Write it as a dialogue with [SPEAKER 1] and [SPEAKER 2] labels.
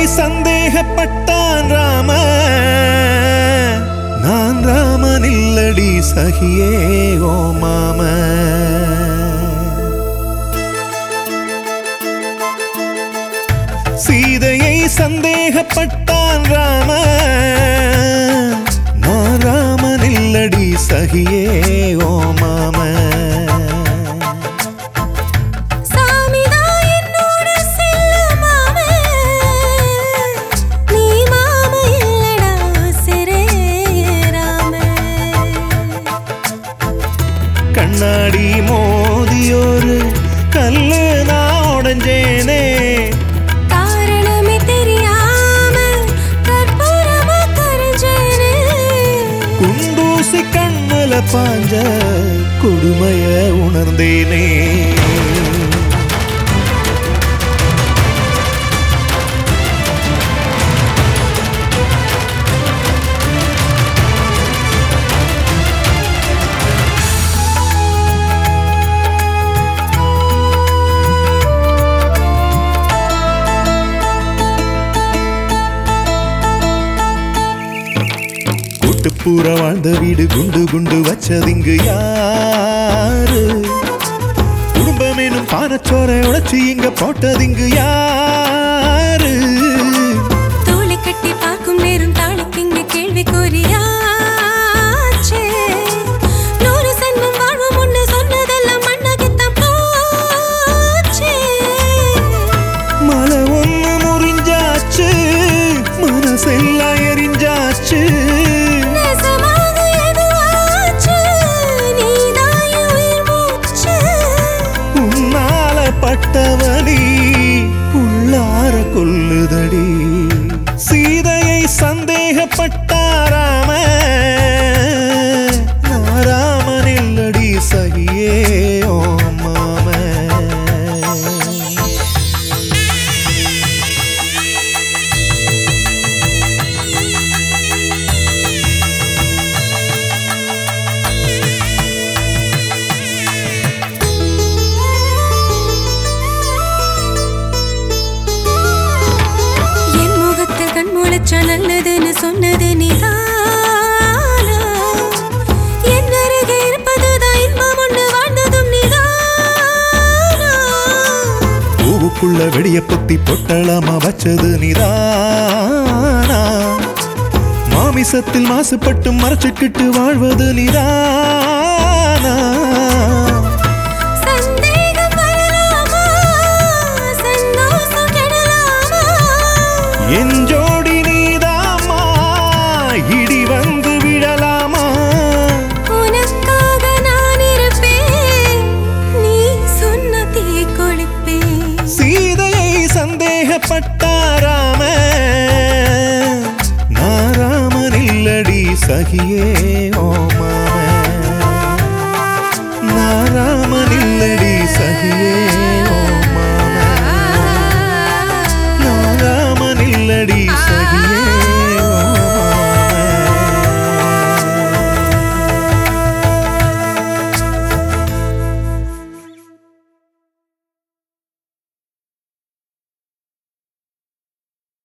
[SPEAKER 1] சந்தேகப்பட்டான் ராம நான் ராமன் இல்லடி சகியே ஓ மாம சீதையை சந்தேகப்பட்டான் ராம நான் ராமன் இல்லடி சகியே ஓ மாம
[SPEAKER 2] சாமிதான் என்னோட செல்ல மாமே நீ மாமா இல்லடா சிரே ராமே
[SPEAKER 1] கண்ணாடி மோதியோரு கல்லு நான் உடஞ்சேனே
[SPEAKER 2] காரணமே தெரியாம கற்பூரமா கரைஞ்சேனே
[SPEAKER 1] குண்டூசி கண்ணுல பாஞ்ச கொடுமைய உணர்ந்தேனே கூட்டுப்பூர வாழ்ந்த வீடு குண்டு குண்டு வச்சதிங்கு யாரு குடும்பம் எனும் பானச்சோரை உடைச்சு இங்க போட்டதிங்கு யாரு
[SPEAKER 2] தோளை கட்டி பார்க்கும் நேரம் தாளுக்கு இங்க கேள்வி கூறியாச்சே நூறு சென்மம் வாழ்வோம் ஒண்ணு சொன்னதெல்லாம் மண்ணாகத்தான் போச்சே
[SPEAKER 1] மலை ஒண்ணு முறிஞ்சாச்சு மனசெல்லாம் எரிஞ்சாச்சு
[SPEAKER 2] நேசமாக எதுவாச்சு நீதான் என் உயிர் மூச்சு
[SPEAKER 1] உன்னால பட்டவனி உள்ளார கொல்லுதடி சீதையை சந்தேகப்பட்டாராம நாராமன் இல்லடி சகியே ஓ மாம
[SPEAKER 2] என் முகத்தில் கண் முளைச்சா நல்லதுன்னு சொன்னது நீதானா என் அருகே இருப்பதுதான் இன்பம் ஒண்ணு வாழ்ந்ததும் நீதானா
[SPEAKER 1] பூவுக்குள்ள வெடிய பொத்தி பொட்டலாமா வச்சது நிதானா மாமிசத்தில் மாசுபட்டு மறைச்சுக்கிட்டு வாழ்வது நிதானா
[SPEAKER 2] சந்தேகம் வரலாமா சந்தோஷம் கெடலாமா
[SPEAKER 1] என் ஜோடி நீதாமா இடி வந்து விழலாமா
[SPEAKER 2] உனக்காக நான் இருப்பேன் நீ சொன்ன தீ கொளுப்பேன்
[SPEAKER 1] சீதையை சந்தேகப்பட்டாராம நாராமன் இல்லடி சகியே ஓ மாம நாராமன் இல்லடி சகியே